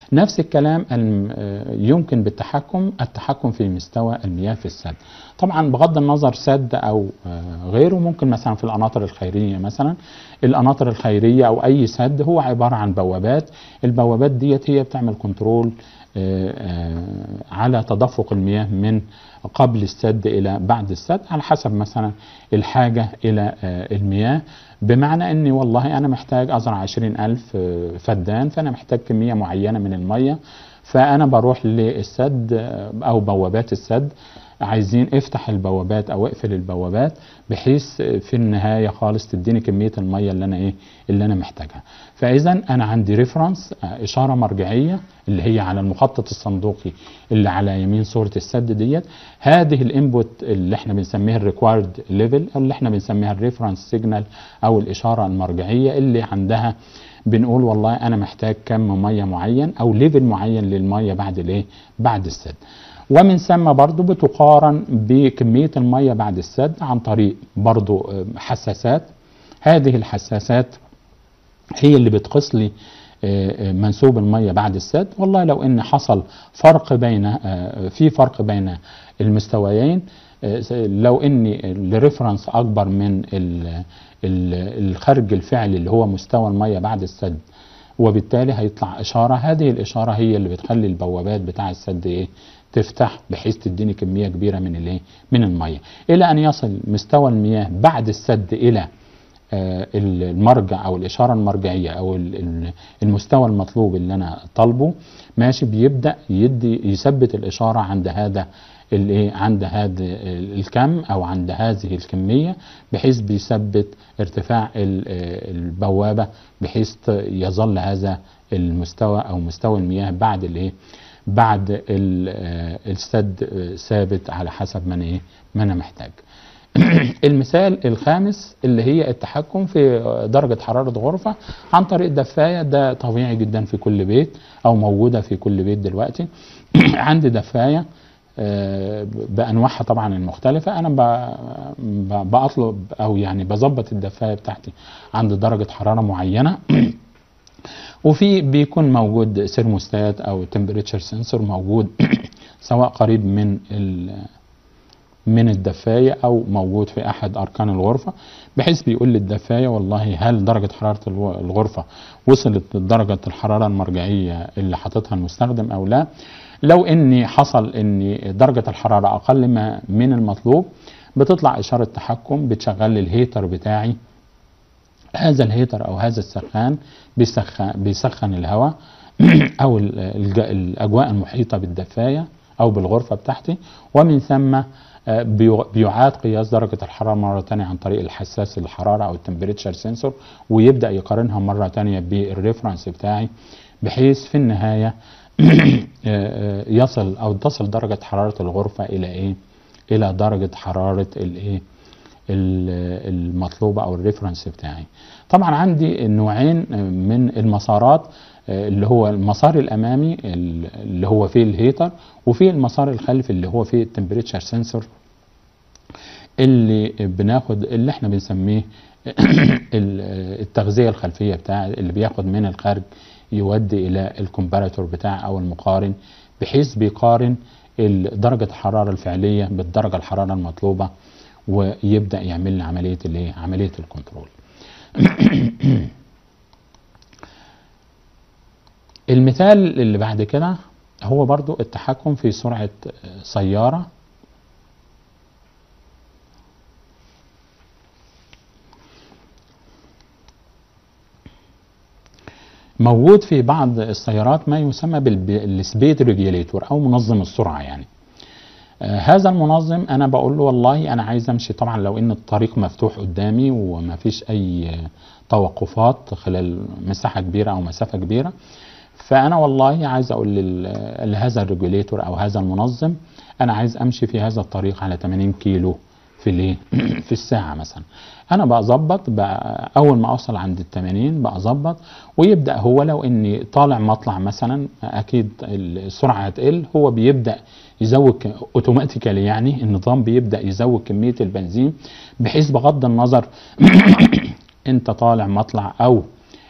نفس الكلام الم- آه، يمكن بالتحكم التحكم في مستوى المياه في السد طبعا بغض النظر سد او آه، غيره ممكن مثلا في القناطر الخيريه مثلا القناطر الخيريه او اي سد هو عباره عن بوابات البوابات ديت هي بتعمل كنترول آه، آه، على تدفق المياه من قبل السد الى بعد السد على حسب مثلا الحاجه الى آه، المياه بمعنى اني والله انا محتاج ازرع 20000 آه، فدان فانا محتاج كميه معينه من الميه فانا بروح للسد آه، او بوابات السد عايزين افتح البوابات او اقفل البوابات بحيث في النهايه خالص تديني كميه الميه اللي انا ايه اللي انا محتاجها فاذا انا عندي ريفرنس اشاره مرجعيه اللي هي على المخطط الصندوقي اللي على يمين صوره السد ديت هذه الانبوت اللي احنا بنسميها الريكوايرد ليفل اللي احنا بنسميها الريفرنس سيجنال او الاشاره المرجعيه اللي عندها بنقول والله انا محتاج كم ميه معين او ليفل معين للميه بعد الايه بعد السد ومن ثم برضو بتقارن بكمية المية بعد السد عن طريق برضو آه، حساسات هذه الحساسات هي اللي بتقيس لي آه، آه، منسوب المية بعد السد والله لو ان حصل فرق بين آه، في فرق بين المستويين آه، س- لو ان الريفرنس اكبر من ال- ال- الخارج الفعلي اللي هو مستوى المية بعد السد وبالتالي هيطلع اشاره هذه الاشاره هي اللي بتخلي البوابات بتاع السد ايه تفتح بحيث تديني كميه كبيره من الايه من الميه الى ان يصل مستوى المياه بعد السد الى آه، المرجع او الاشاره المرجعيه او ال- ال- المستوى المطلوب اللي انا طالبه ماشي بيبدا يدي يثبت الاشاره عند هذا الايه عند هذا الكم او عند هذه الكميه بحيث بيثبت ارتفاع ال- آه، البوابه بحيث ت- يظل هذا المستوى او مستوى المياه بعد الايه بعد ال- آه، السد آه، ثابت على حسب ما انا ايه ما انا محتاج المثال الخامس اللي هي التحكم في درجة حرارة غرفة عن طريق دفاية ده طبيعي جدا في كل بيت أو موجودة في كل بيت دلوقتي عندي دفاية آه، بأنواعها طبعا المختلفة أنا ب- ب- بطلب أو يعني بظبط الدفاية بتاعتي عند درجة حرارة معينة وفي بيكون موجود سيرموستات او تمبريتشر سنسور موجود سواء قريب من ال من الدفاية او موجود في احد اركان الغرفة بحيث بيقول للدفاية والله هل درجة حرارة الو- الغرفة وصلت لدرجة الحرارة المرجعية اللي حاططها المستخدم او لا لو ان حصل ان درجة الحرارة اقل ما من المطلوب بتطلع اشارة تحكم بتشغل لي الهيتر بتاعي هذا الهيتر او هذا السخان بيسخن بيسخن الهواء او ال- الج- الاجواء المحيطه بالدفايه او بالغرفه بتاعتي ومن ثم آه، بيو- بيعاد قياس درجه الحراره مره ثانيه عن طريق الحساس الحراره او التمبريتشر سنسور ويبدا يقارنها مره ثانيه بالريفرنس بتاعي بحيث في النهايه آه، آه، يصل او تصل درجه حراره الغرفه الى ايه؟ الى درجه حراره الايه؟ ال- المطلوبه او الريفرنس بتاعي طبعا عندي نوعين من المسارات آه، اللي هو المسار الامامي ال- اللي هو فيه الهيتر وفي المسار الخلفي اللي هو فيه التمبريتشر سنسور اللي بناخد اللي احنا بنسميه ال- التغذيه الخلفيه بتاع اللي بياخد من الخارج يودي الى الكومباراتور بتاع او المقارن بحيث بيقارن ال- درجه الحراره الفعليه بالدرجه الحراره المطلوبه ويبدا يعمل لي عمليه الايه عمليه الكنترول المثال اللي بعد كده هو برضو التحكم في سرعه سياره موجود في بعض السيارات ما يسمى بالسبيد ريجيليتور او منظم السرعه يعني آه، هذا المنظم انا بقول له والله انا عايز امشي طبعا لو ان الطريق مفتوح قدامي وما فيش اي آه، توقفات خلال مساحه كبيره او مسافه كبيره فانا والله عايز اقول لل- لهذا الريجوليتور او هذا المنظم انا عايز امشي في هذا الطريق على 80 كيلو في الايه في الساعه مثلا انا بظبط بقى اول ما اوصل عند ال 80 بظبط ويبدا هو لو اني طالع مطلع مثلا اكيد السرعه هتقل هو بيبدا يزود ك- اوتوماتيكالي يعني النظام بيبدا يزود كميه البنزين بحيث بغض النظر انت طالع مطلع او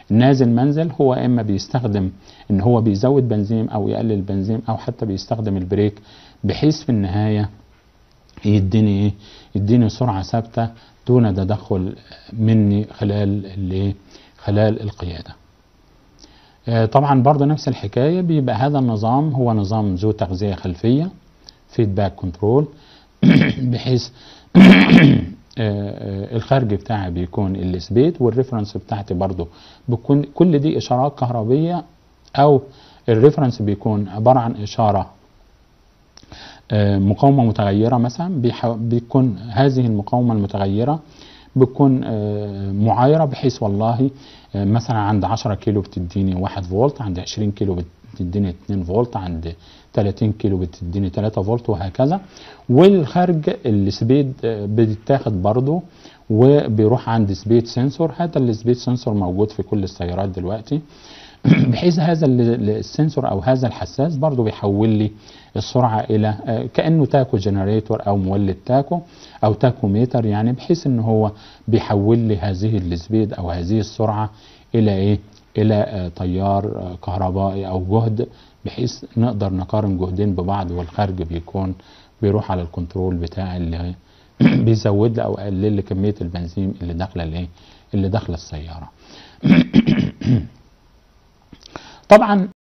نازل منزل هو اما بيستخدم ان هو بيزود بنزين او يقلل البنزين او حتى بيستخدم البريك بحيث في النهايه يديني ايه يديني سرعه ثابته دون تدخل مني خلال الايه خلال القياده آه، طبعا برضه نفس الحكايه بيبقى هذا النظام هو نظام ذو تغذيه خلفيه فيدباك كنترول بحيث آه، آه، الخارج بتاعي بيكون السبيد والريفرنس بتاعتي برضه بتكون كل دي اشارات كهربيه او الريفرنس بيكون عباره عن اشاره آه، مقاومه متغيره مثلا بيح- بيكون هذه المقاومه المتغيره بتكون آه، معايره بحيث والله آه، مثلا عند 10 كيلو بتديني 1 فولت عند 20 كيلو بتديني 2 فولت عند 30 كيلو بتديني 3 فولت وهكذا والخارج السبيد آه، بيتاخد برضه وبيروح عند سبيد سنسور هذا السبيد سنسور موجود في كل السيارات دلوقتي بحيث هذا ال- ال- السنسور او هذا الحساس برضو بيحول لي السرعه الى آه، كانه تاكو جنريتور او مولد تاكو او تاكو ميتر يعني بحيث ان هو بيحول لي هذه السبيد او هذه السرعه الى ايه الى آه، تيار آه، كهربائي او جهد بحيث نقدر نقارن جهدين ببعض والخارج بيكون بيروح على الكنترول بتاع اللي بيزود لي او يقلل لي كميه البنزين اللي داخله الايه اللي داخله السياره طبعا